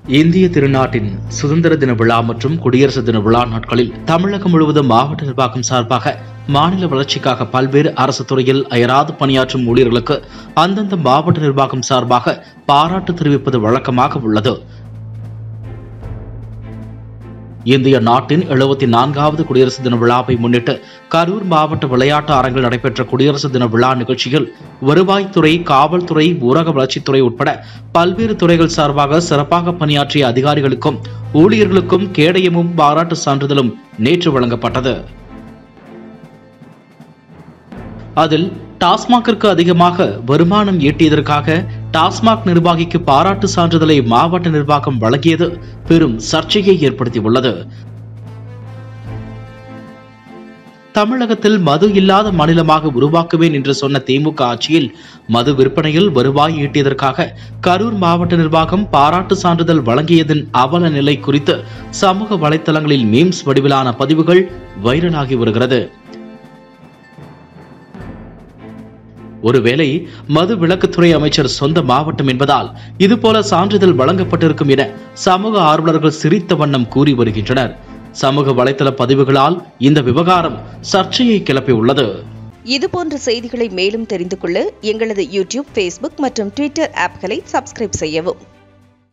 இந்திய திருநாட்டின் சுதந்திர தின விழா மற்றும் குடியரசு தின விழா நாட்களில் தமிழகம் முழுவதும் மாவட்ட நிர்வாகம் சார்பாக மாநில வளர்ச்சிக்காக பல்வேறு அரசு துறையில் அயராது பணியாற்றும் ஊழியர்களுக்கு அந்தந்த மாவட்ட நிர்வாகம் சார்பாக பாராட்டு தெரிவிப்பது வழக்கமாக உள்ளது இந்திய நாட்டின் எழுபத்தி நான்காவது குடியரசு தின விழாவை முன்னிட்டு கரூர் மாவட்ட விளையாட்டு அரங்கில் நடைபெற்ற குடியரசு தின விழா நிகழ்ச்சியில் வருவாய்த்துறை காவல்துறை ஊரக வளர்ச்சித்துறை உட்பட பல்வேறு துறைகள் சார்பாக சிறப்பாக பணியாற்றிய அதிகாரிகளுக்கும் ஊழியர்களுக்கும் கேடயமும் பாராட்டு சான்றிதழும் நேற்று வழங்கப்பட்டது அதில் டாஸ்மாகிற்கு அதிகமாக வருமானம் ஈட்டியதற்காக டாஸ்மாக் நிர்வாகிக்கு பாராட்டு சான்றிதழை மாவட்ட நிர்வாகம் வழங்கியது பெரும் சர்ச்சையை ஏற்படுத்தியுள்ளது தமிழகத்தில் மது இல்லாத மாநிலமாக உருவாக்குவேன் என்று சொன்ன திமுக ஆட்சியில் மது விற்பனையில் வருவாய் ஈட்டியதற்காக கரூர் மாவட்ட நிர்வாகம் பாராட்டு சான்றிதழ் வழங்கியதன் அவல நிலை குறித்து சமூக வலைத்தளங்களில் மீம்ஸ் வடிவிலான பதிவுகள் வைரலாகி வருகிறது ஒருவேளை மது விளக்குத்துறை அமைச்சர் சொந்த மாவட்டம் என்பதால் இதுபோல சான்றிதழ் வழங்கப்பட்டிருக்கும் என சமூக ஆர்வலர்கள் சிரித்த வண்ணம் கூறி வருகின்றனர் சமூக வலைதள பதிவுகளால் இந்த விவகாரம் சர்ச்சையை கிளப்பியுள்ளது இதுபோன்ற செய்திகளை மேலும் தெரிந்து கொள்ள எங்களது யூடியூப் ஃபேஸ்புக் மற்றும் ட்விட்டர் ஆப்களை சப்ஸ்கிரைப் செய்யவும்